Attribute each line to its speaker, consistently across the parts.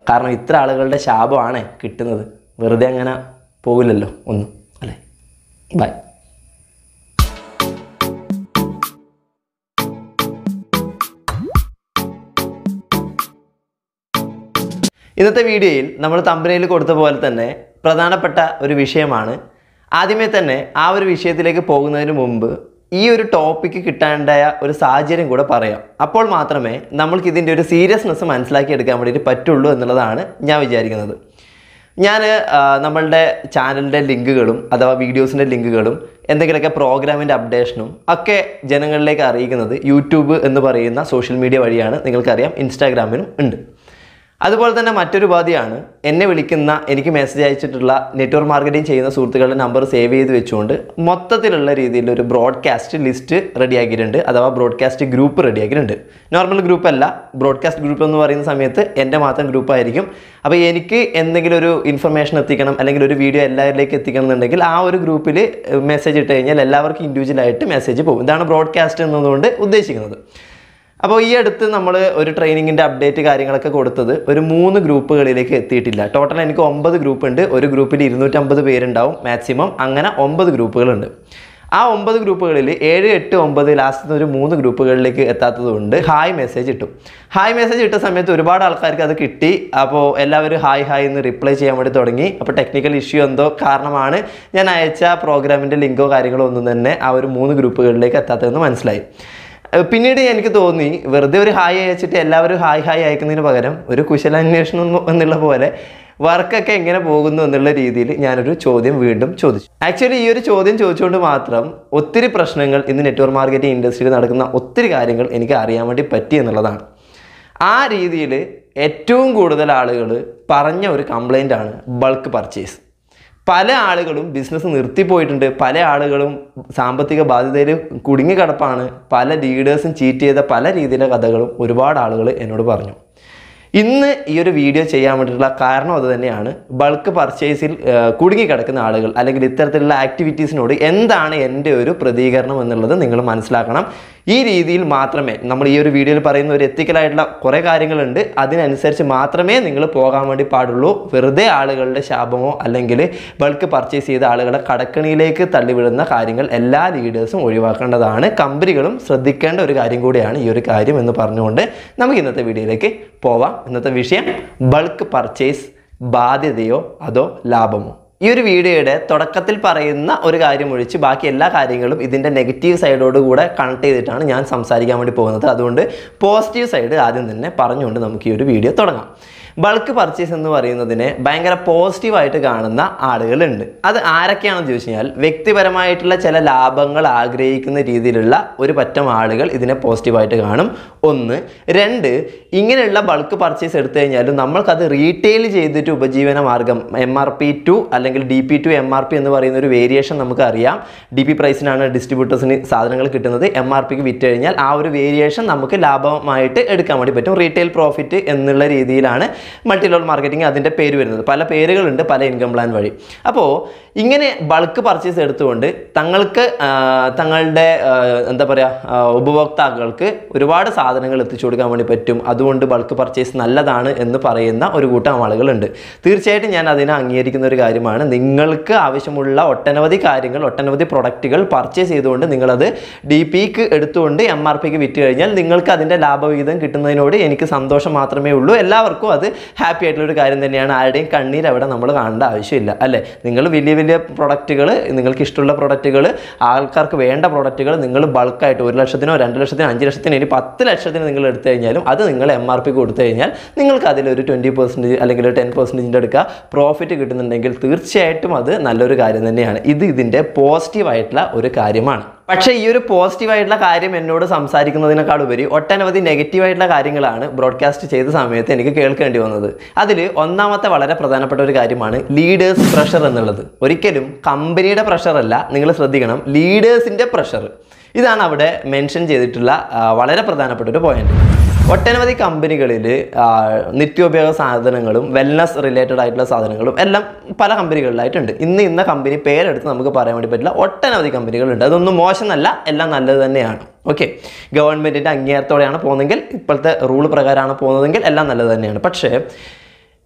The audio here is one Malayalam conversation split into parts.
Speaker 1: കാരണം ഇത്ര ആളുകളുടെ ശാപമാണ് കിട്ടുന്നത് വെറുതെ അങ്ങനെ പോകില്ലല്ലോ ഒന്നും അല്ലേ ബൈ ഇന്നത്തെ വീഡിയോയിൽ നമ്മൾ തമ്പനയിൽ കൊടുത്ത പോലെ തന്നെ പ്രധാനപ്പെട്ട ഒരു വിഷയമാണ് ആദ്യമേ തന്നെ ആ ഒരു വിഷയത്തിലേക്ക് പോകുന്നതിന് മുമ്പ് ഈ ഒരു ടോപ്പിക്ക് കിട്ടാണ്ടായ ഒരു സാഹചര്യം കൂടെ പറയാം അപ്പോൾ മാത്രമേ നമ്മൾക്ക് ഇതിൻ്റെ ഒരു സീരിയസ്നെസ് മനസ്സിലാക്കിയെടുക്കാൻ വേണ്ടിയിട്ട് പറ്റുള്ളൂ എന്നുള്ളതാണ് ഞാൻ വിചാരിക്കുന്നത് ഞാൻ നമ്മളുടെ ചാനലിൻ്റെ ലിങ്കുകളും അഥവാ വീഡിയോസിൻ്റെ ലിങ്കുകളും എന്തെങ്കിലുമൊക്കെ പ്രോഗ്രാമിൻ്റെ അപ്ഡേഷനും ഒക്കെ ജനങ്ങളിലേക്ക് അറിയിക്കുന്നത് യൂട്യൂബ് എന്ന് പറയുന്ന സോഷ്യൽ മീഡിയ വഴിയാണ് നിങ്ങൾക്കറിയാം ഇൻസ്റ്റാഗ്രാമിലും ഉണ്ട് അതുപോലെ തന്നെ മറ്റൊരു ഉപാധിയാണ് എന്നെ വിളിക്കുന്ന എനിക്ക് മെസ്സേജ് അയച്ചിട്ടുള്ള നെറ്റ്വർക്ക് മാർക്കറ്റിംഗ് ചെയ്യുന്ന സുഹൃത്തുക്കളുടെ നമ്പർ സേവ് ചെയ്ത് വെച്ചുകൊണ്ട് മൊത്തത്തിലുള്ള രീതിയിൽ ഒരു ബ്രോഡ്കാസ്റ്റ് ലിസ്റ്റ് റെഡിയാക്കിയിട്ടുണ്ട് അഥവാ ബ്രോഡ്കാസ്റ്റ് ഗ്രൂപ്പ് റെഡിയാക്കിയിട്ടുണ്ട് നോർമൽ ഗ്രൂപ്പ് അല്ല ബ്രോഡ്കാസ്റ്റ് ഗ്രൂപ്പ് എന്ന് പറയുന്ന സമയത്ത് എൻ്റെ മാത്രം ഗ്രൂപ്പ് ആയിരിക്കും അപ്പോൾ എനിക്ക് എന്തെങ്കിലും ഒരു ഇൻഫർമേഷൻ എത്തിക്കണം അല്ലെങ്കിൽ ഒരു വീഡിയോ എല്ലാവരിലേക്ക് എത്തിക്കണം എന്നുണ്ടെങ്കിൽ ആ ഒരു ഗ്രൂപ്പിൽ മെസ്സേജ് ഇട്ട് കഴിഞ്ഞാൽ എല്ലാവർക്കും ഇൻഡിവിജ്വലായിട്ട് മെസ്സേജ് പോകും ഇതാണ് ബ്രോഡ്കാസ്റ്റ് എന്നതുകൊണ്ട് ഉദ്ദേശിക്കുന്നത് അപ്പോൾ ഈ അടുത്ത് നമ്മൾ ഒരു ട്രെയിനിങ്ങിൻ്റെ അപ്ഡേറ്റ് കാര്യങ്ങളൊക്കെ കൊടുത്തത് ഒരു മൂന്ന് ഗ്രൂപ്പുകളിലേക്ക് എത്തിയിട്ടില്ല ടോട്ടൽ എനിക്ക് ഒമ്പത് ഗ്രൂപ്പ് ഉണ്ട് ഒരു ഗ്രൂപ്പിൽ ഇരുന്നൂറ്റമ്പത് പേരുണ്ടാവും മാക്സിമം അങ്ങനെ ഒമ്പത് ഗ്രൂപ്പുകളുണ്ട് ആ ഒമ്പത് ഗ്രൂപ്പുകളിൽ ഏഴ് എട്ട് ഒമ്പത് ലാസ്റ്റ് ഒരു മൂന്ന് ഗ്രൂപ്പുകളിലേക്ക് എത്താത്തത് കൊണ്ട് ഹായ് മെസ്സേജ് ഇട്ടു ഹായ് മെസ്സേജ് ഇട്ട സമയത്ത് ഒരുപാട് ആൾക്കാർക്ക് അത് കിട്ടി അപ്പോൾ എല്ലാവരും ഹായ് ഹായ് എന്ന് റിപ്ലൈ ചെയ്യാൻ വേണ്ടി തുടങ്ങി അപ്പോൾ ടെക്നിക്കൽ ഇഷ്യൂ എന്തോ കാരണമാണ് ഞാൻ അയച്ച പ്രോഗ്രാമിൻ്റെ ലിങ്കോ കാര്യങ്ങളോ ഒന്നും തന്നെ ആ ഒരു മൂന്ന് ഗ്രൂപ്പുകളിലേക്ക് എത്താത്തതെന്ന് മനസ്സിലായി ഏഹ് പിന്നീട് എനിക്ക് തോന്നി വെറുതെ ഒരു ഹായ് അയച്ചിട്ട് എല്ലാവരും ഹായ് ഹായ് അയക്കുന്നതിന് പകരം ഒരു കുശലാന്വേഷണം എന്ന് എന്നുള്ള പോലെ വർക്കൊക്കെ എങ്ങനെ പോകുന്നു എന്നുള്ള രീതിയിൽ ഞാനൊരു ചോദ്യം വീണ്ടും ചോദിച്ചു ആക്ച്വലി ഈ ഒരു ചോദ്യം ചോദിച്ചുകൊണ്ട് മാത്രം ഒത്തിരി പ്രശ്നങ്ങൾ ഇന്ന് നെറ്റ്വർക്ക് മാർക്കറ്റിംഗ് ഇൻഡസ്ട്രിയിൽ നടക്കുന്ന ഒത്തിരി കാര്യങ്ങൾ എനിക്ക് അറിയാൻ വേണ്ടി പറ്റി എന്നുള്ളതാണ് ആ രീതിയിൽ ഏറ്റവും കൂടുതൽ ആളുകൾ പറഞ്ഞ ഒരു കംപ്ലൈൻ്റ് ആണ് ബൾക്ക് പർച്ചേസ് പല ആളുകളും ബിസിനസ് നിർത്തിപ്പോയിട്ടുണ്ട് പല ആളുകളും സാമ്പത്തിക ബാധ്യതയിൽ കുടുങ്ങിക്കിടപ്പാണ് പല ലീഡേഴ്സും ചീറ്റ് ചെയ്ത പല രീതിയിലെ കഥകളും ഒരുപാട് ആളുകൾ എന്നോട് പറഞ്ഞു ഇന്ന് ഈ ഒരു വീഡിയോ ചെയ്യാൻ വേണ്ടിയിട്ടുള്ള കാരണം അത് തന്നെയാണ് ബൾക്ക് പർച്ചേസിൽ കുടുങ്ങിക്കിടക്കുന്ന ആളുകൾ അല്ലെങ്കിൽ ഇത്തരത്തിലുള്ള ആക്ടിവിറ്റീസിനോട് എന്താണ് എൻ്റെ ഒരു പ്രതികരണം എന്നുള്ളത് നിങ്ങൾ മനസ്സിലാക്കണം ഈ രീതിയിൽ മാത്രമേ നമ്മൾ ഈ ഒരു വീഡിയോയിൽ പറയുന്ന ഒരു എത്തിക്കലായിട്ടുള്ള കുറേ കാര്യങ്ങളുണ്ട് അതിനനുസരിച്ച് മാത്രമേ നിങ്ങൾ പോകാൻ വേണ്ടി പാടുള്ളൂ വെറുതെ ആളുകളുടെ ശാപമോ അല്ലെങ്കിൽ ബൾക്ക് പർച്ചേസ് ചെയ്ത ആളുകളെ കടക്കണിയിലേക്ക് തള്ളിവിടുന്ന കാര്യങ്ങൾ എല്ലാ ലീഡേഴ്സും ഒഴിവാക്കേണ്ടതാണ് കമ്പനികളും ശ്രദ്ധിക്കേണ്ട ഒരു കാര്യം കൂടിയാണ് ഈ ഒരു കാര്യം എന്ന് പറഞ്ഞുകൊണ്ട് നമുക്ക് ഇന്നത്തെ വീഡിയോയിലേക്ക് പോവാം ഇന്നത്തെ വിഷയം ബൾക്ക് പർച്ചേസ് ബാധ്യതയോ അതോ ലാഭമോ ഈ ഒരു വീഡിയോയുടെ തുടക്കത്തിൽ പറയുന്ന ഒരു കാര്യം ഒഴിച്ച് ബാക്കി എല്ലാ കാര്യങ്ങളും ഇതിൻ്റെ നെഗറ്റീവ് സൈഡോട് കൂടെ കണക്ട് ചെയ്തിട്ടാണ് ഞാൻ സംസാരിക്കാൻ വേണ്ടി പോകുന്നത് അതുകൊണ്ട് പോസിറ്റീവ് സൈഡ് ആദ്യം തന്നെ പറഞ്ഞുകൊണ്ട് നമുക്ക് ഈ ഒരു വീഡിയോ തുടങ്ങാം ബൾക്ക് പർച്ചേസ് എന്ന് പറയുന്നതിനെ ഭയങ്കര പോസിറ്റീവായിട്ട് കാണുന്ന ആളുകളുണ്ട് അത് ആരൊക്കെയാണെന്ന് ചോദിച്ചു കഴിഞ്ഞാൽ വ്യക്തിപരമായിട്ടുള്ള ചില ലാഭങ്ങൾ ആഗ്രഹിക്കുന്ന രീതിയിലുള്ള ഒരു പറ്റം ആളുകൾ ഇതിനെ പോസിറ്റീവായിട്ട് കാണും ഒന്ന് രണ്ട് ഇങ്ങനെയുള്ള ബൾക്ക് പർച്ചേസ് എടുത്തു കഴിഞ്ഞാലും നമ്മൾക്കത് റീറ്റെയിൽ ചെയ്തിട്ട് ഉപജീവന മാർഗം എം ആർ പി ടു അല്ലെങ്കിൽ D P to M R P എന്ന് പറയുന്ന ഒരു വേരിയേഷൻ നമുക്ക് അറിയാം ഡി പി പ്രൈസിനാണ് ഡിസ്ട്രിബ്യൂട്ടേഴ്സിന് സാധനങ്ങൾ കിട്ടുന്നത് എം ആർ പിക്ക് വിറ്റ് കഴിഞ്ഞാൽ ആ ഒരു വേരിയേഷൻ നമുക്ക് ലാഭമായിട്ട് എടുക്കാൻ വേണ്ടി പറ്റും റീറ്റെയിൽ പ്രോഫിറ്റ് എന്നുള്ള രീതിയിലാണ് മൾട്ടി ലെവൽ മാർക്കറ്റിംഗ് അതിൻ്റെ പേര് വരുന്നത് പല പേരുകളുണ്ട് പല ഇൻകം പ്ലാൻ വഴി അപ്പോൾ ഇങ്ങനെ ബൾക്ക് പർച്ചേസ് എടുത്തുകൊണ്ട് തങ്ങൾക്ക് ആ, തങ്ങളുടെ ആ, എന്താ പറയുക ഉപഭോക്താക്കൾക്ക് ഒരുപാട് സാധനങ്ങൾ എത്തിച്ചു കൊടുക്കാൻ വേണ്ടി പറ്റും അതുകൊണ്ട് ബൾക്ക് പർച്ചേസ് നല്ലതാണ് എന്ന് പറയുന്ന ഒരു കൂട്ടം ആളുകളുണ്ട് തീർച്ചയായിട്ടും ഞാൻ അതിനെ അംഗീകരിക്കുന്ന ഒരു കാര്യമാണ് നിങ്ങൾക്ക് ആവശ്യമുള്ള ഒട്ടനവധി കാര്യങ്ങൾ ഒട്ടനവധി പ്രൊഡക്റ്റുകൾ പർച്ചേസ് ചെയ്തുകൊണ്ട് നിങ്ങളത് ഡി പിക്ക് എടുത്തുകൊണ്ട് എം ആർ പിക്ക് വിറ്റ് കഴിഞ്ഞാൽ നിങ്ങൾക്ക് അതിൻ്റെ ലാഭവിഹിതം കിട്ടുന്നതിനോട് എനിക്ക് സന്തോഷം മാത്രമേ ഉള്ളൂ എല്ലാവർക്കും അത് ഹാപ്പി ആയിട്ടുള്ള ഒരു കാര്യം തന്നെയാണ് ആരുടെയും കണ്ണീര് അവിടെ നമ്മൾ കാണേണ്ട ആവശ്യമില്ല അല്ലേ നിങ്ങൾ വലിയ വലിയ പ്രൊഡക്റ്റുകൾ നിങ്ങൾക്ക് ഇഷ്ടമുള്ള പ്രൊഡക്റ്റുകൾ ആൾക്കാർക്ക് വേണ്ട പ്രൊഡക്റ്റുകൾ നിങ്ങൾ ബൾക്കായിട്ട് ഒരു ലക്ഷത്തിനോ രണ്ട് ലക്ഷത്തിനോ അഞ്ച് ലക്ഷത്തിനോ ഇനി പത്ത് ലക്ഷത്തിന് നിങ്ങൾ എടുത്തു കഴിഞ്ഞാലും അത് നിങ്ങൾ എം ആർ പി കൊടുത്തു കഴിഞ്ഞാൽ നിങ്ങൾക്ക് അതിലൊരു ട്വൻറ്റി പെർസെൻറ്റേജ് അല്ലെങ്കിൽ ഒരു ടെൻ പെർസെൻറ്റേജിൻ്റെ എടുക്കുക പ്രോഫിറ്റ് കിട്ടുന്നുണ്ടെങ്കിൽ തീർച്ചയായിട്ടും അത് നല്ലൊരു കാര്യം തന്നെയാണ് ഇത് ഇതിൻ്റെ പോസിറ്റീവായിട്ടുള്ള ഒരു കാര്യമാണ് പക്ഷേ ഈ ഒരു പോസിറ്റീവായിട്ടുള്ള കാര്യം എന്നോട് സംസാരിക്കുന്നതിനേക്കാൾ ഉപരി ഒട്ടനവധി നെഗറ്റീവായിട്ടുള്ള കാര്യങ്ങളാണ് ബ്രോഡ്കാസ്റ്റ് ചെയ്ത സമയത്ത് എനിക്ക് കേൾക്കേണ്ടി വന്നത് അതിൽ ഒന്നാമത്തെ വളരെ പ്രധാനപ്പെട്ട ഒരു കാര്യമാണ് ലീഡേഴ്സ് പ്രഷർ എന്നുള്ളത് ഒരിക്കലും കമ്പനിയുടെ പ്രഷർ അല്ല നിങ്ങൾ ശ്രദ്ധിക്കണം ലീഡേഴ്സിൻ്റെ പ്രഷർ ഇതാണ് അവിടെ മെൻഷൻ ചെയ്തിട്ടുള്ള ആ, വളരെ പ്രധാനപ്പെട്ട ഒരു പോയിന്റ് ഒട്ടനവധി കമ്പനികളിൽ നിത്യോപയോഗ സാധനങ്ങളും വെൽനസ് റിലേറ്റഡ് ആയിട്ടുള്ള സാധനങ്ങളും എല്ലാം പല കമ്പനികളിലായിട്ടുണ്ട് ഇന്ന് ഇന്ന കമ്പനി പേരെടുത്ത് നമുക്ക് പറയാൻ വേണ്ടി പറ്റില്ല ഒട്ടനവധി കമ്പനികളുണ്ട് അതൊന്നും മോശമല്ല എല്ലാം നല്ലത് തന്നെയാണ് ഓക്കെ ഗവൺമെൻറ്റിൻ്റെ അംഗീകാരത്തോടെയാണ് പോകുന്നതെങ്കിൽ ഇപ്പോഴത്തെ റൂൾ പ്രകാരമാണ് പോകുന്നതെങ്കിൽ എല്ലാം നല്ലത് തന്നെയാണ് പക്ഷേ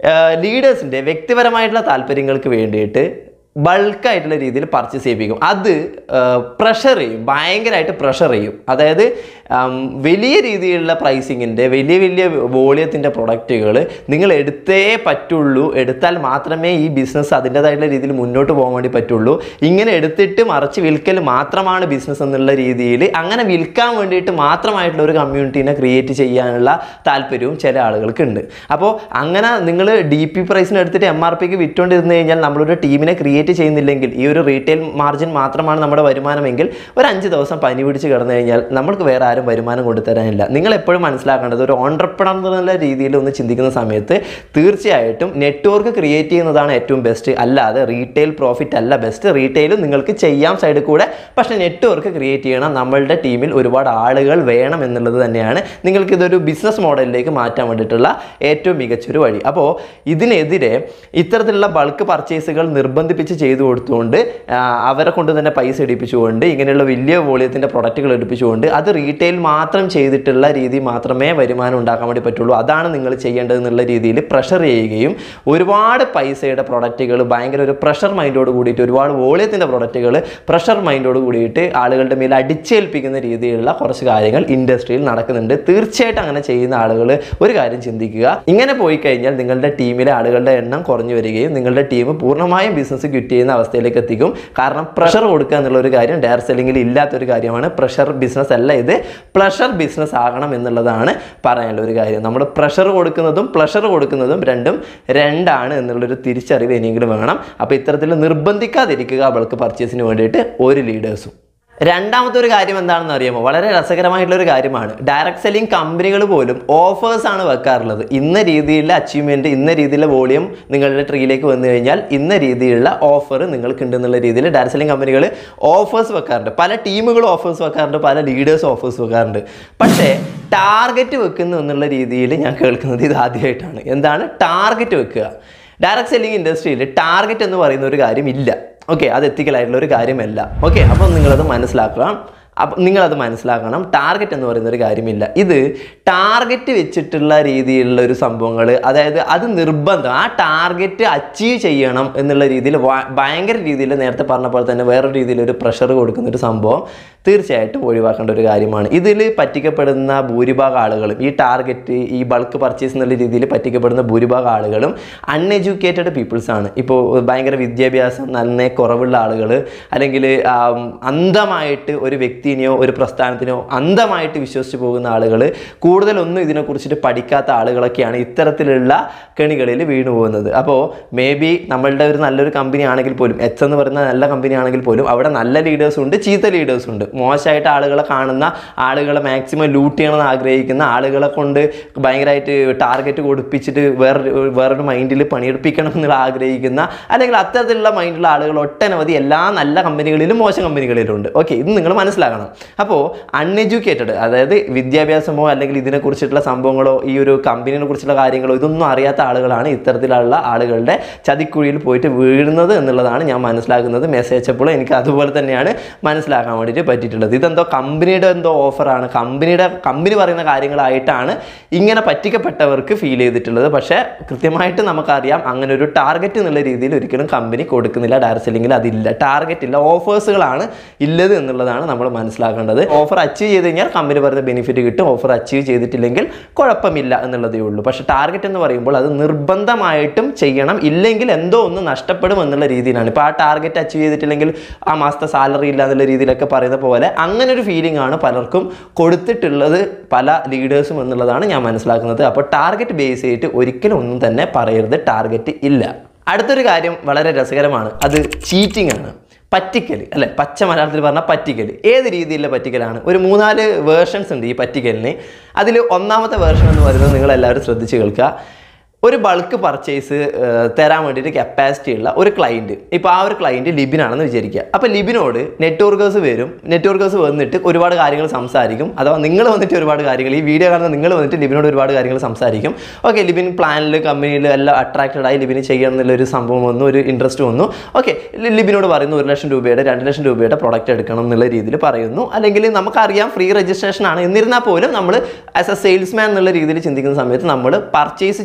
Speaker 1: ലീഡേഴ്സിൻ്റെ വ്യക്തിപരമായിട്ടുള്ള താല്പര്യങ്ങൾക്ക് വേണ്ടിയിട്ട് ബൾക്കായിട്ടുള്ള രീതിയിൽ പർച്ചേസ് ചെയ്യിപ്പിക്കും അത് പ്രഷർ ചെയ്യും ഭയങ്കരമായിട്ട് പ്രഷർ ചെയ്യും അതായത് ഉം, വലിയ രീതിയിലുള്ള പ്രൈസിങ്ങിൻ്റെ വലിയ വലിയ വോളിയത്തിൻ്റെ പ്രൊഡക്റ്റുകൾ നിങ്ങൾ എടുത്തേ പറ്റുള്ളൂ എടുത്താൽ മാത്രമേ ഈ ബിസിനസ് അതിൻ്റെതായിട്ടുള്ള രീതിയിൽ മുന്നോട്ട് പോകാൻ വേണ്ടി പറ്റുള്ളൂ ഇങ്ങനെ എടുത്തിട്ട് മറച്ച് വിൽക്കൽ മാത്രമാണ് ബിസിനസ് എന്നുള്ള രീതിയിൽ അങ്ങനെ വിൽക്കാൻ വേണ്ടിയിട്ട് മാത്രമായിട്ടുള്ള ഒരു കമ്മ്യൂണിറ്റീനെ ക്രിയേറ്റ് ചെയ്യാനുള്ള താല്പര്യവും ചില ആളുകൾക്ക് ഉണ്ട് അപ്പോൾ അങ്ങനെ നിങ്ങൾ ഡി പി പ്രൈസിന് എടുത്തിട്ട് എം ആർ പിക്ക് വിറ്റുകൊണ്ടിരുന്നു കഴിഞ്ഞാൽ നമ്മളൊരു ടീമിനെ ക്രിയേറ്റ് ചെയ്യുന്നില്ലെങ്കിൽ ഈ ഒരു റീറ്റെയിൽ മാർജിൻ മാത്രമാണ് നമ്മുടെ വരുമാനമെങ്കിൽ ഒരു അഞ്ച് ദിവസം പനി പിടിച്ച് കിടന്നു കഴിഞ്ഞാൽ നമ്മൾക്ക് വേറെ ആരും വരുമാനം കൊണ്ടുതരാനില്ല നിങ്ങൾ എപ്പോഴും മനസ്സിലാക്കേണ്ടത് ഒരു ഓൺടർപ്രണർ എന്നുള്ള രീതിയിൽ ഒന്ന് ചിന്തിക്കുന്ന സമയത്ത് തീർച്ചയായിട്ടും നെറ്റ്വർക്ക് ക്രിയേറ്റ് ചെയ്യുന്നതാണ് ഏറ്റവും ബെസ്റ്റ് അല്ലാതെ റീറ്റെയിൽ പ്രോഫിറ്റ് അല്ല ബെസ്റ്റ് റീറ്റെയിലും നിങ്ങൾക്ക് ചെയ്യാം സൈഡിൽ കൂടെ പക്ഷേ നെറ്റ്വർക്ക് ക്രിയേറ്റ് ചെയ്യണം നമ്മളുടെ ടീമിൽ ഒരുപാട് ആളുകൾ വേണം എന്നുള്ളത് തന്നെയാണ് നിങ്ങൾക്ക് ഇതൊരു ബിസിനസ് മോഡലിലേക്ക് മാറ്റാൻ വേണ്ടിയിട്ടുള്ള ഏറ്റവും മികച്ചൊരു വഴി അപ്പോൾ ഇതിനെതിരെ ഇത്തരത്തിലുള്ള ബൾക്ക് പർച്ചേസുകൾ നിർബന്ധിപ്പിച്ച് ചെയ്തു കൊടുത്തുകൊണ്ട് ആ, അവരെ കൊണ്ട് തന്നെ പൈസ എടുപ്പിച്ചുകൊണ്ട് ഇങ്ങനെയുള്ള വലിയ വോളിയത്തിൻ്റെ പ്രൊഡക്റ്റുകൾ എടുപ്പിച്ചുകൊണ്ട് അത് റീറ്റെയിൽ മാത്രം ചെയ്തിട്ടുള്ള രീതി മാത്രമേ വരുമാനം ഉണ്ടാക്കാൻ വേണ്ടി പറ്റുള്ളൂ അതാണ് നിങ്ങൾ ചെയ്യേണ്ടത് എന്നുള്ള രീതിയിൽ പ്രഷർ ചെയ്യുകയും ഒരുപാട് പൈസയുടെ പ്രൊഡക്റ്റുകൾ ഭയങ്കര ഒരു പ്രഷർ മൈൻഡോട് കൂടിയിട്ട് ഒരുപാട് വോളിയത്തിൻ്റെ പ്രൊഡക്റ്റുകൾ പ്രഷർ മൈൻഡോട് കൂടിയിട്ട് ആളുകളുടെ മേൽ അടിച്ചേൽപ്പിക്കുന്ന രീതിയിലുള്ള കുറച്ച് കാര്യങ്ങൾ ഇൻഡസ്ട്രിയിൽ നടക്കുന്നുണ്ട് തീർച്ചയായിട്ടും അങ്ങനെ ചെയ്യുന്ന ആളുകൾ ഒരു കാര്യം ചിന്തിക്കുക ഇങ്ങനെ പോയി കഴിഞ്ഞാൽ നിങ്ങളുടെ ടീമിലെ ആളുകളുടെ എണ്ണം കുറഞ്ഞു വരികയും നിങ്ങളുടെ ടീം പൂർണ്ണമായും ബിസിനസ് ക്വിറ്റ് ചെയ്യുന്ന അവസ്ഥയിലേക്ക് എത്തിക്കും കാരണം പ്രഷർ കൊടുക്കുക എന്നുള്ള ഒരു കാര്യം ഡയർ സെല്ലിങ്ങിൽ ഇല്ലാത്തൊരു കാര്യമാണ് പ്രഷർ ബിസിനസ് അല്ല ഇത് പ്ലഷർ ബിസിനസ് ആകണം എന്നുള്ളതാണ് പറയാനുള്ള ഒരു കാര്യം നമ്മൾ പ്രഷർ കൊടുക്കുന്നതും പ്ലഷർ കൊടുക്കുന്നതും രണ്ടും രണ്ടാണ് എന്നുള്ളൊരു തിരിച്ചറിവ് ഇനിയെങ്കിലും വേണം അപ്പോൾ ഇത്തരത്തിൽ നിർബന്ധിക്കാതിരിക്കുക ബൾക്ക് പർച്ചേസിന് വേണ്ടിയിട്ട് ഒരു ലീഡേഴ്സും രണ്ടാമത്തെ ഒരു കാര്യം എന്താണെന്ന് അറിയാമോ വളരെ രസകരമായിട്ടുള്ള ഒരു കാര്യമാണ് ഡയറക്ട് സെല്ലിംഗ് കമ്പനികൾ പോലും ഓഫേഴ്സ് ആണ് വെക്കാറുള്ളത് ഇന്ന രീതിയിലുള്ള അച്ചീവ്മെന്റ് ഇന്ന രീതിയിലുള്ള വോളിയം നിങ്ങളുടെ ട്രീയിലേക്ക് വന്നു കഴിഞ്ഞാൽ ഇന്ന രീതിയിലുള്ള ഓഫർ നിങ്ങൾക്ക് ഉണ്ടെന്നുള്ള രീതിയിൽ ഡയറക്ട് സെല്ലിംഗ് കമ്പനികൾ ഓഫേഴ്സ് വെക്കാറുണ്ട് പല ടീമുകളും ഓഫേഴ്സ് വെക്കാറുണ്ട് പല ലീഡേഴ്സ് ഓഫേഴ്സ് വെക്കാറുണ്ട് പക്ഷേ ടാർഗറ്റ് വെക്കുന്നു എന്നുള്ള രീതിയിൽ ഞാൻ കേൾക്കുന്നത് ഇത് ആദ്യമായിട്ടാണ് എന്താണ് ടാർഗറ്റ് വെക്കുക ഡയറക്ട് സെല്ലിംഗ് ഇൻഡസ്ട്രിയിൽ ടാർഗറ്റ് എന്ന് പറയുന്ന ഒരു കാര്യം ഇല്ല ഓക്കെ അത് എത്തിക്കലായിട്ടുള്ള ഒരു കാര്യമല്ല ഓക്കെ അപ്പം നിങ്ങളത് മനസ്സിലാക്കുക അപ്പം നിങ്ങളത് മനസ്സിലാക്കണം ടാർഗറ്റ് എന്ന് പറയുന്ന ഒരു കാര്യമില്ല ഇത് ടാർഗറ്റ് വെച്ചിട്ടുള്ള രീതിയിലുള്ള ഒരു സംഭവങ്ങൾ അതായത് അത് നിർബന്ധം ആ ടാർഗറ്റ് അച്ചീവ് ചെയ്യണം എന്നുള്ള രീതിയിൽ വ- ഭയങ്കര രീതിയിൽ നേരത്തെ പറഞ്ഞ പോലെ തന്നെ വേറൊരു രീതിയിൽ ഒരു പ്രഷർ കൊടുക്കുന്ന ഒരു സംഭവം തീർച്ചയായിട്ടും ഒഴിവാക്കേണ്ട ഒരു കാര്യമാണ് ഇതിൽ പറ്റിക്കപ്പെടുന്ന ഭൂരിഭാഗം ആളുകളും ഈ ടാർഗറ്റ് ഈ ബൾക്ക് പർച്ചേസ് എന്നുള്ള രീതിയിൽ പറ്റിക്കപ്പെടുന്ന ഭൂരിഭാഗം ആളുകളും അൺഎഡ്യൂക്കേറ്റഡ് പീപ്പിൾസ് ആണ് ഇപ്പോൾ ഭയങ്കര വിദ്യാഭ്യാസം നന്നേ കുറവുള്ള ആളുകൾ അല്ലെങ്കിൽ ആം, അന്ധമായിട്ട് ഒരു വ്യക്തിനെയോ ഒരു പ്രസ്ഥാനത്തിനോ അന്ധമായിട്ട് വിശ്വസിച്ച് പോകുന്ന ആളുകൾ കൂടുതലൊന്നും ഇതിനെക്കുറിച്ചിട്ട് പഠിക്കാത്ത ആളുകളൊക്കെയാണ് ഇത്തരത്തിലുള്ള കെണികളിൽ വീണു പോകുന്നത് അപ്പോൾ മേ ബി നമ്മളുടെ ഒരു നല്ലൊരു കമ്പനി ആണെങ്കിൽ പോലും എച്ച് എന്ന് പറയുന്ന നല്ല കമ്പനി ആണെങ്കിൽ പോലും അവിടെ നല്ല ലീഡേഴ്സ് ഉണ്ട് ചീത്ത ലീഡേഴ്സ് ഉണ്ട് മോശമായിട്ട് ആളുകളെ കാണുന്ന ആളുകളെ മാക്സിമം ലൂട്ട് ചെയ്യണമെന്ന് ആഗ്രഹിക്കുന്ന ആളുകളെ കൊണ്ട് ഭയങ്കരമായിട്ട് ടാർഗറ്റ് കൊടുപ്പിച്ചിട്ട് വേറൊരു വേറൊരു മൈൻഡിൽ പണിയെടുപ്പിക്കണം എന്നുള്ള ആഗ്രഹിക്കുന്ന അല്ലെങ്കിൽ അത്തരത്തിലുള്ള മൈൻഡുള്ള ആളുകൾ ഒട്ടനവധി എല്ലാ നല്ല കമ്പനികളിലും മോശം കമ്പനികളിലും ഉണ്ട് ഓക്കെ ഇത് നിങ്ങൾ മനസ്സിലാക്കണം അപ്പോൾ അൺഎഡ്യൂക്കേറ്റഡ് അതായത് വിദ്യാഭ്യാസമോ അല്ലെങ്കിൽ ഇതിനെക്കുറിച്ചിട്ടുള്ള സംഭവങ്ങളോ ഈ ഒരു കമ്പനിയെ കുറിച്ചുള്ള കാര്യങ്ങളോ ഇതൊന്നും അറിയാത്ത ആളുകളാണ് ഇത്തരത്തിലുള്ള ആളുകളുടെ ചതിക്കുഴിയിൽ പോയിട്ട് വീഴുന്നത് എന്നുള്ളതാണ് ഞാൻ മനസ്സിലാക്കുന്നത് മെസ്സേജ് അയച്ചപ്പോൾ എനിക്ക് അതുപോലെ തന്നെയാണ് മനസ്സിലാക്കാൻ വേണ്ടിയിട്ട് പറ്റിയിട്ടുള്ളത് ഇതെന്തോ കമ്പനിയുടെ എന്തോ ഓഫറാണ് കമ്പനിയുടെ കമ്പനി പറയുന്ന കാര്യങ്ങളായിട്ടാണ് ഇങ്ങനെ പറ്റിക്കപ്പെട്ടവർക്ക് ഫീൽ ചെയ്തിട്ടുള്ളത് പക്ഷേ കൃത്യമായിട്ട് നമുക്കറിയാം അങ്ങനെ ഒരു ടാർഗറ്റ് എന്നുള്ള രീതിയിൽ ഒരിക്കലും കമ്പനി കൊടുക്കുന്നില്ല ഡയറക്ട് സെല്ലിങ്ങിൽ അതില്ല ടാർഗറ്റ് ഇല്ല ഓഫേഴ്സുകളാണ് ഇല്ലത് എന്നുള്ളതാണ് നമ്മൾ മനസ്സിലാക്കേണ്ടത് ഓഫർ അച്ചീവ് ചെയ്ത് കഴിഞ്ഞാൽ കമ്പനി പറയുന്ന ബെനിഫിറ്റ് കിട്ടും ഓഫർ അച്ചീവ് ചെയ്തിട്ടില്ലെങ്കിൽ കുഴപ്പമില്ല എന്നുള്ളതേ ഉള്ളൂ പക്ഷേ ടാർഗറ്റ് എന്ന് പറയുമ്പോൾ അത് നിർബന്ധമായിട്ടും ചെയ്യണം ഇല്ലെങ്കിൽ എന്തോ ഒന്ന് നഷ്ടപ്പെടും എന്നുള്ള രീതിയിലാണ് ഇപ്പോൾ ആ ടാർഗറ്റ് അച്ചീവ് ചെയ്തിട്ടില്ലെങ്കിൽ ആ മാസത്തെ സാലറി ഇല്ല എന്നുള്ള രീതിയിലൊക്കെ പറയുന്ന പോലെ അങ്ങനെ ഒരു ഫീലിംഗ് ആണ് പലർക്കും കൊടുത്തിട്ടുള്ളത് പല ലീഡേഴ്സും എന്നുള്ളതാണ് ഞാൻ മനസ്സിലാക്കുന്നത് അപ്പോൾ ടാർഗറ്റ് ബേസ് ചെയ്തിട്ട് ഒരിക്കലും ഒന്നും തന്നെ പറയരുത് ടാർഗറ്റ് ഇല്ല അടുത്തൊരു കാര്യം വളരെ രസകരമാണ് അത് ചീറ്റിംഗ് ആണ് പറ്റിക്കൽ അല്ലെ പച്ച മലയാളത്തിൽ പറഞ്ഞാൽ പറ്റിക്കൽ ഏത് രീതിയിലുള്ള പറ്റിക്കലാണ് ഒരു മൂന്നാല് വേർഷൻസ് ഉണ്ട് ഈ പറ്റിക്കലിന് അതിൽ ഒന്നാമത്തെ വേർഷൻ എന്ന് പറയുന്നത് നിങ്ങൾ എല്ലാവരും ശ്രദ്ധിച്ച് കേൾക്കുക ഒരു ബൾക്ക് പർച്ചേസ് തരാൻ വേണ്ടിയിട്ട് കപ്പാസിറ്റി ഉള്ള ഒരു ക്ലയൻറ്റ് ഇപ്പോൾ ആ ഒരു ക്ലയൻറ്റ് ലിബിനാണെന്ന് വിചാരിക്കുക അപ്പോൾ ലിബിനോട് നെറ്റ്വർക്കേഴ്സ് വരും നെറ്റ്വർക്കേഴ്സ് വന്നിട്ട് ഒരുപാട് കാര്യങ്ങൾ സംസാരിക്കും അഥവാ നിങ്ങൾ വന്നിട്ട് ഒരുപാട് കാര്യങ്ങൾ ഈ വീഡിയോ കാണുന്ന നിങ്ങൾ വന്നിട്ട് ലിബിനോട് ഒരുപാട് കാര്യങ്ങൾ സംസാരിക്കും ഓക്കെ ലിബിൻ പ്ലാനിൽ കമ്പനിയിൽ എല്ലാം അട്രാക്റ്റഡ് ആയി ലിബിന് ചെയ്യണം എന്നുള്ളൊരു സംഭവം വന്നു ഒരു ഇൻട്രസ്റ്റ് വന്നു ഓക്കെ ലിബിനോട് പറയുന്നു ഒരു ലക്ഷം രൂപയുടെ രണ്ട് ലക്ഷം രൂപയുടെ പ്രൊഡക്റ്റ് എടുക്കണം എന്നുള്ള രീതിയിൽ പറയുന്നു അല്ലെങ്കിൽ നമുക്കറിയാം ഫ്രീ രജിസ്ട്രേഷൻ ആണ് എന്നിരുന്നാൽ പോലും നമ്മൾ ആസ് എ സെയിൽസ്മാൻ എന്നുള്ള രീതിയിൽ ചിന്തിക്കുന്ന സമയത്ത് നമ്മൾ പർച്ചേസ് ചെയ്യിപ്പിച്ചുകൊണ്ട്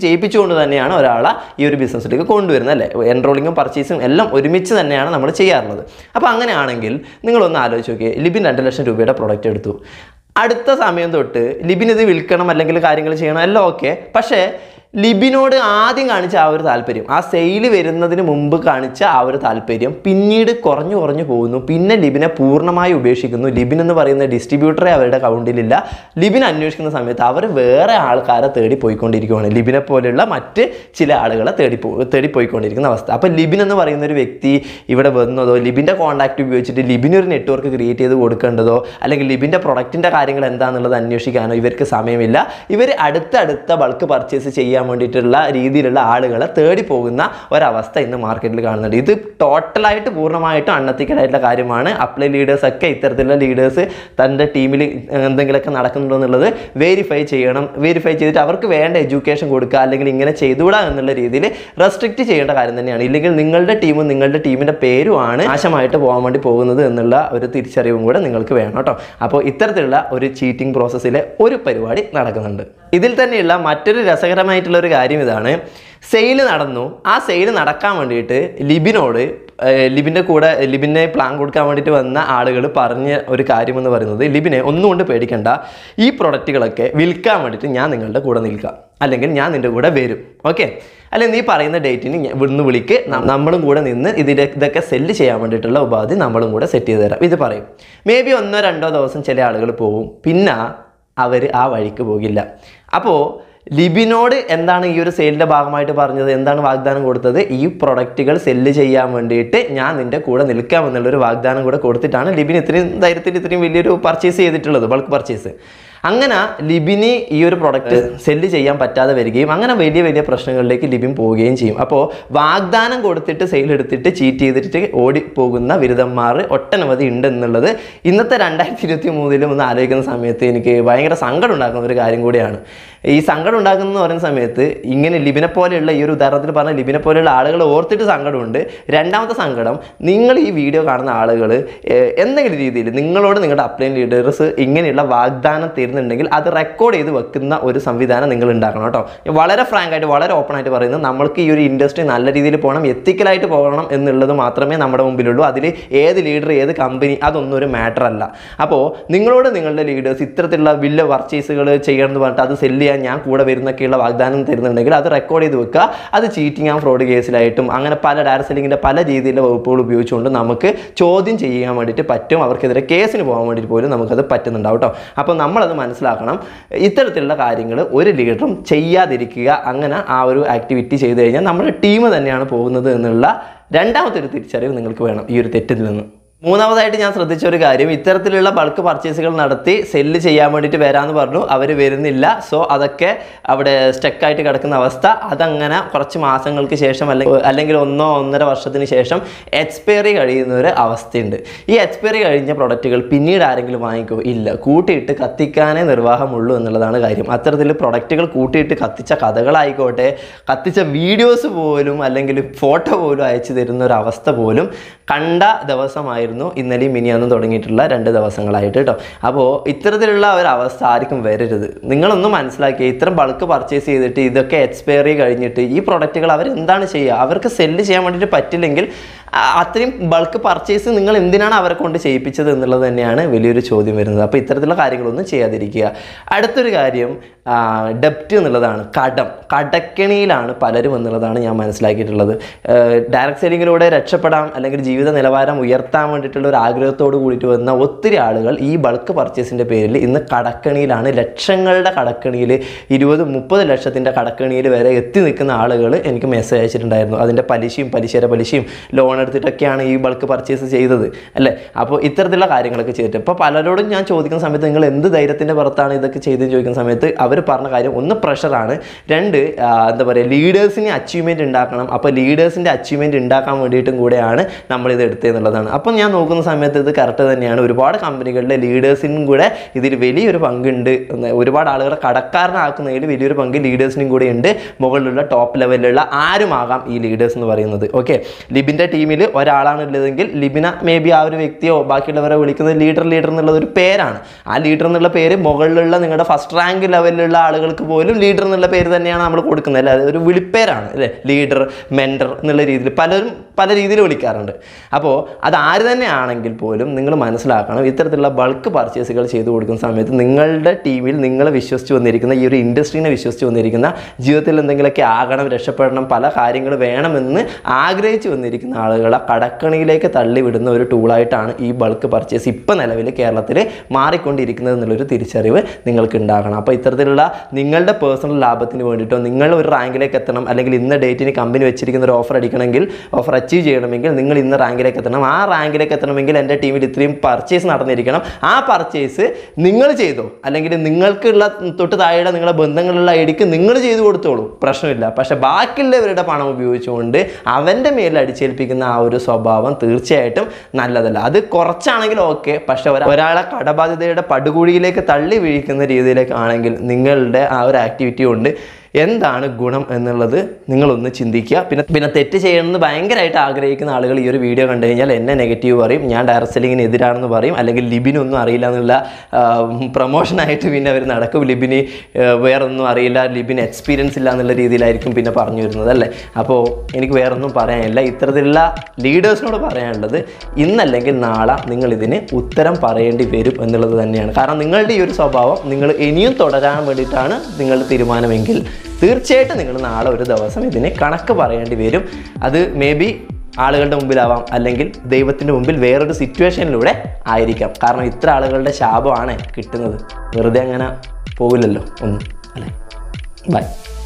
Speaker 1: ഒരുമിച്ചുകൊണ്ട് തന്നെയാണ് ഒരാളെ ഈ ഒരു ബിസിനസ്സിലേക്ക് കൊണ്ടുവരുന്നത് അല്ലേ എൻറോളിങ്ങും പർച്ചേസും എല്ലാം ഒരുമിച്ച് തന്നെയാണ് നമ്മൾ ചെയ്യാറുള്ളത് അപ്പോൾ അങ്ങനെയാണെങ്കിൽ നിങ്ങളൊന്ന് ആലോചിച്ച് നോക്കിയേ ലിബിൻ രണ്ട് ലക്ഷം രൂപയുടെ പ്രൊഡക്റ്റ് എടുത്തു അടുത്ത സമയം തൊട്ട് ലിബിൻ ഇത് വിൽക്കണം അല്ലെങ്കിൽ കാര്യങ്ങൾ ചെയ്യണം എല്ലാം ഓക്കെ പക്ഷേ ലിബിനോട് ആദ്യം കാണിച്ച ആ ഒരു താല്പര്യം ആ സെയിൽ വരുന്നതിന് മുമ്പ് കാണിച്ച ആ ഒരു താല്പര്യം പിന്നീട് കുറഞ്ഞു കുറഞ്ഞു പോകുന്നു പിന്നെ ലിബിനെ പൂർണ്ണമായി ഉപേക്ഷിക്കുന്നു ലിബിൻ എന്ന് പറയുന്ന ഡിസ്ട്രിബ്യൂട്ടറെ അവരുടെ അക്കൗണ്ടിലില്ല ലിബിൻ അന്വേഷിക്കുന്ന സമയത്ത് അവർ വേറെ ആൾക്കാരെ തേടി പോയിക്കൊണ്ടിരിക്കുകയാണ് ലിബിനെ പോലെയുള്ള മറ്റ് ചില ആളുകളെ തേടി പോ തേടി പോയിക്കൊണ്ടിരിക്കുന്ന അവസ്ഥ അപ്പോൾ ലിബിൻ എന്ന് പറയുന്ന ഒരു വ്യക്തി ഇവിടെ വന്നതോ ലിബിൻ്റെ കോൺടാക്റ്റ് ഉപയോഗിച്ചിട്ട് ലിബിന് ഒരു നെറ്റ്വർക്ക് ക്രിയേറ്റ് ചെയ്ത് കൊടുക്കേണ്ടതോ അല്ലെങ്കിൽ ലിബിൻ്റെ പ്രൊഡക്റ്റിൻ്റെ കാര്യങ്ങൾ എന്താണെന്നുള്ളത് അന്വേഷിക്കാനോ ഇവർക്ക് സമയമില്ല ഇവർ അടുത്തടുത്ത ബൾക്ക് പർച്ചേസ് ചെയ്യാൻ വേണ്ടിയിട്ടുള്ള രീതിയിലുള്ള ആളുകളെ തേടി പോകുന്ന ഒരവസ്ഥ ഇന്ന് മാർക്കറ്റിൽ കാണുന്നുണ്ട് ഇത് ടോട്ടലായിട്ട് പൂർണ്ണമായിട്ടും അൺഎത്തിക്കൽ ആയിട്ടുള്ള കാര്യമാണ് അപ്ലൈ ലീഡേഴ്സ് ഒക്കെ ഇത്തരത്തിലുള്ള ലീഡേഴ്സ് തൻ്റെ ടീമിൽ എന്തെങ്കിലുമൊക്കെ നടക്കുന്നുണ്ടോ എന്നുള്ളത് വെരിഫൈ ചെയ്യണം വെരിഫൈ ചെയ്തിട്ട് അവർക്ക് വേണ്ട എഡ്യൂക്കേഷൻ കൊടുക്കുക അല്ലെങ്കിൽ ഇങ്ങനെ ചെയ്തുകൂടാ എന്നുള്ള രീതിയിൽ റെസ്ട്രിക്റ്റ് ചെയ്യേണ്ട കാര്യം തന്നെയാണ് ഇല്ലെങ്കിൽ നിങ്ങളുടെ ടീമും നിങ്ങളുടെ ടീമിൻ്റെ പേരുമാണ് നാശമായിട്ട് പോകാൻ വേണ്ടി പോകുന്നത് എന്നുള്ള ഒരു തിരിച്ചറിവും കൂടെ നിങ്ങൾക്ക് വേണം കേട്ടോ അപ്പോൾ ഇത്തരത്തിലുള്ള ഒരു ചീറ്റിംഗ് പ്രോസസ്സിൽ ഒരു പരിപാടി നടക്കുന്നുണ്ട് ഇതിൽ തന്നെയുള്ള മറ്റൊരു രസകരമായിട്ടുള്ള ഒരു കാര്യം ഇതാണ് സെയിൽ നടന്നു ആ സെയിൽ നടക്കാൻ വേണ്ടിയിട്ട് ലിബിനോട് ഏഹ്, ലിബിൻ്റെ കൂടെ ലിബിനെ പ്ലാൻ കൊടുക്കാൻ വേണ്ടിയിട്ട് വന്ന ആളുകൾ പറഞ്ഞ ഒരു കാര്യമെന്ന് പറയുന്നത് ലിബിനെ ഒന്നുകൊണ്ട് പേടിക്കണ്ട ഈ പ്രൊഡക്റ്റുകളൊക്കെ വിൽക്കാൻ വേണ്ടിയിട്ട് ഞാൻ നിങ്ങളുടെ കൂടെ നിൽക്കാം അല്ലെങ്കിൽ ഞാൻ നിൻ്റെ കൂടെ വരും ഓക്കെ അല്ലെങ്കിൽ നീ പറയുന്ന ഡേറ്റിന് ഞാൻ ഇവിടുന്ന് വിളിക്ക് ന- നമ്മളും കൂടെ നിന്ന് ഇതിലെ ഇതൊക്കെ സെല്ല് ചെയ്യാൻ വേണ്ടിയിട്ടുള്ള ഉപാധി നമ്മളും കൂടെ സെറ്റ് ചെയ്ത് തരാം ഇത് പറയും മേ ബി ഒന്നോ രണ്ടോ ദിവസം ചില ആളുകൾ പോവും പിന്നെ അവർ ആ വഴിക്ക് പോകില്ല അപ്പോൾ ലിബിനോട് എന്താണ് ഈ ഒരു സെയിലിൻ്റെ ഭാഗമായിട്ട് പറഞ്ഞത് എന്താണ് വാഗ്ദാനം കൊടുത്തത് ഈ പ്രൊഡക്റ്റുകൾ സെല്ല് ചെയ്യാൻ വേണ്ടിയിട്ട് ഞാൻ നിൻ്റെ കൂടെ നിൽക്കാം എന്നുള്ളൊരു വാഗ്ദാനം കൂടെ കൊടുത്തിട്ടാണ് ലിബിൻ ഇത്രയും ധൈര്യത്തിൽ ഇത്രയും വലിയൊരു പർച്ചേസ് ചെയ്തിട്ടുള്ളത് ബൾക്ക് പർച്ചേസ് അങ്ങനെ ലിബിന് ഈ ഒരു പ്രൊഡക്റ്റ് സെല്ല് ചെയ്യാൻ പറ്റാതെ വരികയും അങ്ങനെ വലിയ വലിയ പ്രശ്നങ്ങളിലേക്ക് ലിബിൻ പോവുകയും ചെയ്യും അപ്പോൾ വാഗ്ദാനം കൊടുത്തിട്ട് സെയിൽ എടുത്തിട്ട് ചീറ്റ് ചെയ്തിട്ട് ഓടി പോകുന്ന ബിരുദന്മാർ ഒട്ടനവധി ഉണ്ട് എന്നുള്ളത് ഇന്നത്തെ രണ്ടായിരത്തി ഇരുപത്തി മൂന്നിലും ഒന്ന് ആലോചിക്കുന്ന സമയത്ത് എനിക്ക് ഭയങ്കര സങ്കടം ഉണ്ടാക്കുന്ന ഒരു കാര്യം കൂടിയാണ് ഈ സങ്കടം ഉണ്ടാക്കുന്ന എന്ന് പറയുന്ന സമയത്ത് ഇങ്ങനെ ലിബിനെ പോലെയുള്ള ഈ ഒരു ഉദാഹരണത്തിൽ പറഞ്ഞ ലിബിനെ പോലെയുള്ള ആളുകൾ ഓർത്തിട്ട് സങ്കടമുണ്ട് രണ്ടാമത്തെ സങ്കടം നിങ്ങൾ ഈ വീഡിയോ കാണുന്ന ആളുകൾ എന്തെങ്കിലും രീതിയിൽ നിങ്ങളോട് നിങ്ങളുടെ അപ്ലൈൻ ലീഡേഴ്സ് ഇങ്ങനെയുള്ള വാഗ്ദാനം തരുന്നുണ്ടെങ്കിൽ അത് റെക്കോർഡ് ചെയ്ത് വെക്കുന്ന ഒരു സംവിധാനം നിങ്ങൾ ഉണ്ടാക്കണം കേട്ടോ വളരെ ഫ്രാങ്ക് ആയിട്ട് വളരെ ഓപ്പൺ ആയിട്ട് പറയുന്നത് നമ്മൾക്ക് ഈ ഒരു ഇൻഡസ്ട്രി നല്ല രീതിയിൽ പോകണം എത്തിക്കലായിട്ട് പോകണം എന്നുള്ളത് മാത്രമേ നമ്മുടെ മുമ്പിലുള്ളൂ അതിൽ ഏത് ലീഡർ ഏത് കമ്പനി അതൊന്നും ഒരു മാറ്റർ അല്ല അപ്പോൾ നിങ്ങളോട് നിങ്ങളുടെ ലീഡേഴ്സ് ഇത്തരത്തിലുള്ള വലിയ പർച്ചേസുകൾ ചെയ്യണം എന്ന് പറഞ്ഞിട്ട് അത് സെല്ല് ചെയ്യാൻ ഞാൻ കൂടെ വരുന്നൊക്കെയുള്ള വാഗ്ദാനം തരുന്നുണ്ടെങ്കിൽ അത് റെക്കോർഡ് ചെയ്ത് വെക്കുക അത് ചീറ്റിംഗ് ആൻഡ് ഫ്രോഡ് കേസിലായിട്ടും അങ്ങനെ പല ഡയറക്ട് സെല്ലിങ്ങിൻ്റെ പല രീതിയിലുള്ള വകുപ്പുകൾ ഉപയോഗിച്ചുകൊണ്ട് നമുക്ക് ചോദ്യം ചെയ്യാൻ വേണ്ടിയിട്ട് പറ്റും അവർക്കെതിരെ കേസിന് പോകാൻ വേണ്ടിയിട്ട് പോലും നമുക്കത് പറ്റുന്നുണ്ടാവും കേട്ടോ അപ്പോൾ നമ്മളത് മനസ്സിലാക്കണം ഇത്തരത്തിലുള്ള കാര്യങ്ങൾ ഒരു ലീഡറും ചെയ്യാതിരിക്കുക അങ്ങനെ ആ ഒരു ആക്ടിവിറ്റി ചെയ്തു കഴിഞ്ഞാൽ നമ്മുടെ ടീം തന്നെയാണ് പോകുന്നത് എന്നുള്ള രണ്ടാമത്തെ ഒരു തിരിച്ചറിവ് നിങ്ങൾക്ക് വേണം ഈ ഒരു തെറ്റിൽ നിന്ന് മൂന്നാമതായിട്ട് ഞാൻ ശ്രദ്ധിച്ച ഒരു കാര്യം ഇത്തരത്തിലുള്ള ബൾക്ക് പർച്ചേസുകൾ നടത്തി സെല്ല് ചെയ്യാൻ വേണ്ടിയിട്ട് വരാമെന്ന് പറഞ്ഞു അവർ വരുന്നില്ല സോ അതൊക്കെ അവിടെ സ്റ്റക്കായിട്ട് കിടക്കുന്ന അവസ്ഥ അതങ്ങനെ കുറച്ച് മാസങ്ങൾക്ക് ശേഷം അല്ലെങ്കിൽ അല്ലെങ്കിൽ ഒന്നോ ഒന്നര വർഷത്തിന് ശേഷം എക്സ്പയറി കഴിയുന്ന ഒരു അവസ്ഥയുണ്ട് ഈ എക്സ്പയറി കഴിഞ്ഞ പ്രൊഡക്റ്റുകൾ പിന്നീട് ആരെങ്കിലും വാങ്ങിക്കോ ഇല്ല കൂട്ടിയിട്ട് കത്തിക്കാനേ നിർവാഹമുള്ളൂ എന്നുള്ളതാണ് കാര്യം അത്തരത്തിൽ പ്രൊഡക്റ്റുകൾ കൂട്ടിയിട്ട് കത്തിച്ച കഥകളായിക്കോട്ടെ കത്തിച്ച വീഡിയോസ് പോലും അല്ലെങ്കിൽ ഫോട്ടോ പോലും അയച്ചു തരുന്ന ഒരു അവസ്ഥ പോലും കണ്ട ദിവസമായിരുന്നു ഇന്നലെയും മിനിയാന്നും തുടങ്ങിയിട്ടുള്ള രണ്ട് ദിവസങ്ങളായിട്ട് കേട്ടോ അപ്പോൾ ഇത്തരത്തിലുള്ള ഒരു അവസ്ഥ ആർക്കും വരരുത് നിങ്ങളൊന്നും മനസ്സിലാക്കിയ ഇത്തരം ബൾക്ക് പർച്ചേസ് ചെയ്തിട്ട് ഇതൊക്കെ എക്സ്പയറി കഴിഞ്ഞിട്ട് ഈ പ്രൊഡക്റ്റുകൾ അവർ എന്താണ് ചെയ്യുക അവർക്ക് സെല്ല് ചെയ്യാൻ വേണ്ടിയിട്ട് പറ്റില്ലെങ്കിൽ ആ, അത്രയും ബൾക്ക് പർച്ചേസ് നിങ്ങൾ എന്തിനാണ് അവരെ കൊണ്ട് ചെയ്യിപ്പിച്ചത് എന്നുള്ളത് തന്നെയാണ് വലിയൊരു ചോദ്യം വരുന്നത് അപ്പോൾ ഇത്തരത്തിലുള്ള കാര്യങ്ങളൊന്നും ചെയ്യാതിരിക്കുക അടുത്തൊരു കാര്യം ഡെപ്റ്റ് എന്നുള്ളതാണ് കടം കടക്കെണിയിലാണ് പലരും എന്നുള്ളതാണ് ഞാൻ മനസ്സിലാക്കിയിട്ടുള്ളത് ഡയറക്റ്റ് സെല്ലിങ്ങിലൂടെ രക്ഷപ്പെടാം അല്ലെങ്കിൽ ജീവിത നിലവാരം ഉയർത്താൻ വേണ്ടിയിട്ടുള്ള ഒരു ആഗ്രഹത്തോട് കൂടിയിട്ട് വന്ന ഒത്തിരി ആളുകൾ ഈ ബൾക്ക് പർച്ചേസിൻ്റെ പേരിൽ ഇന്ന് കടക്കണിയിലാണ് ലക്ഷങ്ങളുടെ കടക്കണിയിൽ ഇരുപത് മുപ്പത് ലക്ഷത്തിൻ്റെ കടക്കണിയിൽ വരെ എത്തി നിൽക്കുന്ന ആളുകൾ എനിക്ക് മെസ്സേജ് അയച്ചിട്ടുണ്ടായിരുന്നു അതിൻ്റെ പലിശയും പലിശയുടെ പലിശയും ലോൺ എടുത്തിട്ടൊക്കെയാണ് ഈ ബൾക്ക് പർച്ചേസ് ചെയ്തത് അല്ലേ അപ്പോൾ ഇത്തരത്തിലുള്ള കാര്യങ്ങളൊക്കെ ചെയ്തിട്ട് ഇപ്പോൾ പലരോടും ഞാൻ ചോദിക്കുന്ന സമയത്ത് നിങ്ങൾ എന്ത് ധൈര്യത്തിൻ്റെ പുറത്താണ് ഇതൊക്കെ ചെയ്തെന്ന് ചോദിക്കുന്ന സമയത്ത് അവർ പറഞ്ഞ കാര്യം ഒന്ന് പ്രഷറാണ് രണ്ട് ആ, എന്താ പറയുക ലീഡേഴ്സിന് അച്ചീവ്മെൻറ്റ് ഉണ്ടാക്കണം അപ്പോൾ ലീഡേഴ്സിൻ്റെ അച്ചീവ്മെൻറ്റ് ഉണ്ടാക്കാൻ വേണ്ടിയിട്ടും കൂടെയാണ് നമ്മളിത് എടുത്തതെന്നുള്ളതാണ് അപ്പം ഞാൻ നോക്കുന്ന സമയത്ത് ഇത് കറക്റ്റ് തന്നെയാണ് ഒരുപാട് കമ്പനികളിലെ ലീഡേഴ്സിനും കൂടെ ഇതിൽ വലിയൊരു പങ്കുണ്ട് എന്ന് ഒരുപാട് ആളുകളെ കടക്കാരനാക്കുന്നതിൽ വലിയൊരു പങ്ക് ലീഡേഴ്സിനും കൂടെ ഉണ്ട് മുകളിലുള്ള ടോപ്പ് ലെവലിലുള്ള ആരുമാകാം ഈ ലീഡേഴ്സ് എന്ന് പറയുന്നത് ഓക്കെ ലിബിൻ്റെ ടീമിൽ ടീമിൽ ഒരാളാണ് ഉള്ളതെങ്കിൽ ലിബിന മേ ബി ആ ഒരു വ്യക്തിയോ ബാക്കിയുള്ളവരെ വിളിക്കുന്നത് ലീഡർ ലീഡർ എന്നുള്ളത് ഒരു പേരാണ് ആ ലീഡർ എന്നുള്ള പേര് മുകളിലുള്ള നിങ്ങളുടെ ഫസ്റ്റ് റാങ്ക് ലെവലിലുള്ള ആളുകൾക്ക് പോലും ലീഡർ എന്നുള്ള പേര് തന്നെയാണ് നമ്മൾ കൊടുക്കുന്നത് അല്ലേ അതൊരു വിളിപ്പേരാണ് അല്ലേ ലീഡർ മെൻറ്റർ എന്നുള്ള രീതിയിൽ പലരും പല രീതിയിൽ വിളിക്കാറുണ്ട് അപ്പോൾ അത് ആര് തന്നെ ആണെങ്കിൽ പോലും നിങ്ങൾ മനസ്സിലാക്കണം ഇത്തരത്തിലുള്ള ബൾക്ക് പർച്ചേസുകൾ ചെയ്തു കൊടുക്കുന്ന സമയത്ത് നിങ്ങളുടെ ടീമിൽ നിങ്ങളെ വിശ്വസിച്ച് വന്നിരിക്കുന്ന ഈ ഒരു ഇൻഡസ്ട്രീനെ വിശ്വസിച്ച് വന്നിരിക്കുന്ന ജീവിതത്തിൽ എന്തെങ്കിലുമൊക്കെ ആകണം രക്ഷപ്പെടണം പല കാര്യങ്ങൾ വേണമെന്ന് ആഗ്രഹിച്ച് വന്നിരിക്കുന്ന ആളുകളെ കടക്കണിയിലേക്ക് തള്ളിവിടുന്ന ഒരു ടൂളായിട്ടാണ് ഈ ബൾക്ക് പർച്ചേസ് ഇപ്പം നിലവിൽ കേരളത്തിൽ മാറിക്കൊണ്ടിരിക്കുന്നത് എന്നുള്ളൊരു തിരിച്ചറിവ് നിങ്ങൾക്ക് ഉണ്ടാകണം അപ്പോൾ ഇത്തരത്തിലുള്ള നിങ്ങളുടെ പേഴ്സണൽ ലാഭത്തിന് വേണ്ടിയിട്ടോ നിങ്ങൾ ഒരു റാങ്കിലേക്ക് എത്തണം അല്ലെങ്കിൽ ഇന്ന ഡേറ്റിന് കമ്പനി വെച്ചിരിക്കുന്ന ഒരു ഓഫർ അടിക്കണമെങ്കിൽ ഓഫർ അച്ചീവ് ചെയ്യണമെങ്കിൽ നിങ്ങൾ ഇന്ന റാങ്കിലേക്ക് എത്തണം ആ റാങ്കിലേക്ക് എത്തണമെങ്കിൽ എൻ്റെ ടീമിൽ ഇത്രയും പർച്ചേസ് നടന്നിരിക്കണം ആ പർച്ചേസ് നിങ്ങൾ ചെയ്തോ അല്ലെങ്കിൽ നിങ്ങൾക്കുള്ള തൊട്ട് താഴെയുള്ള നിങ്ങളുടെ ബന്ധങ്ങളുള്ള ഐഡിക്ക് നിങ്ങൾ ചെയ്തു കൊടുത്തോളൂ പ്രശ്നമില്ല പക്ഷെ ബാക്കിയുള്ളവരുടെ പണം ഉപയോഗിച്ചുകൊണ്ട് അവൻ്റെ മേലിൽ അടിച്ചേൽപ്പിക്കുന്ന ആ ഒരു സ്വഭാവം തീർച്ചയായിട്ടും നല്ലതല്ല അത് കുറച്ചാണെങ്കിൽ ഓക്കെ പക്ഷെ ഒരാ- ഒരാളെ കടബാധ്യതയുടെ പടുകുഴിയിലേക്ക് തള്ളി വീഴിക്കുന്ന രീതിയിലേക്ക് ആണെങ്കിൽ നിങ്ങളുടെ ആ ഒരു ആക്ടിവിറ്റി കൊണ്ട് എന്താണ് ഗുണം എന്നുള്ളത് നിങ്ങളൊന്ന് ചിന്തിക്കുക പിന്നെ പിന്നെ തെറ്റ് ചെയ്യണമെന്ന് ഭയങ്കരമായിട്ട് ആഗ്രഹിക്കുന്ന ആളുകൾ ഈ ഒരു വീഡിയോ കണ്ടു കഴിഞ്ഞാൽ എന്നെ നെഗറ്റീവ് പറയും ഞാൻ ഡയറക്റ്റ് സെല്ലിങ്ങിന് എതിരാണെന്ന് പറയും അല്ലെങ്കിൽ ലിബിനൊന്നും അറിയില്ല എന്നുള്ള പ്രൊമോഷനായിട്ട് പിന്നെ അവർ നടക്കും ലിബിന് ആ, വേറൊന്നും അറിയില്ല ലിബിന് എക്സ്പീരിയൻസ് ഇല്ല എന്നുള്ള രീതിയിലായിരിക്കും പിന്നെ പറഞ്ഞു വരുന്നത് അല്ലേ അപ്പോൾ എനിക്ക് വേറൊന്നും പറയാനില്ല ഇത്തരത്തിലുള്ള ലീഡേഴ്സിനോട് പറയാനുള്ളത് ഇന്നല്ലെങ്കിൽ നാളെ നിങ്ങൾ ഇതിന് ഉത്തരം പറയേണ്ടി വരും എന്നുള്ളത് തന്നെയാണ് കാരണം നിങ്ങളുടെ ഈ ഒരു സ്വഭാവം നിങ്ങൾ ഇനിയും തുടരാൻ വേണ്ടിയിട്ടാണ് നിങ്ങളുടെ തീരുമാനമെങ്കിൽ തീർച്ചയായിട്ടും നിങ്ങൾ നാളെ ഒരു ദിവസം ഇതിന് കണക്ക് പറയേണ്ടി വരും അത് മേ ബി ആളുകളുടെ മുമ്പിലാവാം അല്ലെങ്കിൽ ദൈവത്തിൻ്റെ മുമ്പിൽ വേറൊരു സിറ്റുവേഷനിലൂടെ ആയിരിക്കാം കാരണം ഇത്ര ആളുകളുടെ ശാപമാണ് കിട്ടുന്നത് വെറുതെ അങ്ങനെ പോകില്ലല്ലോ ഒന്നും അല്ലേ ബൈ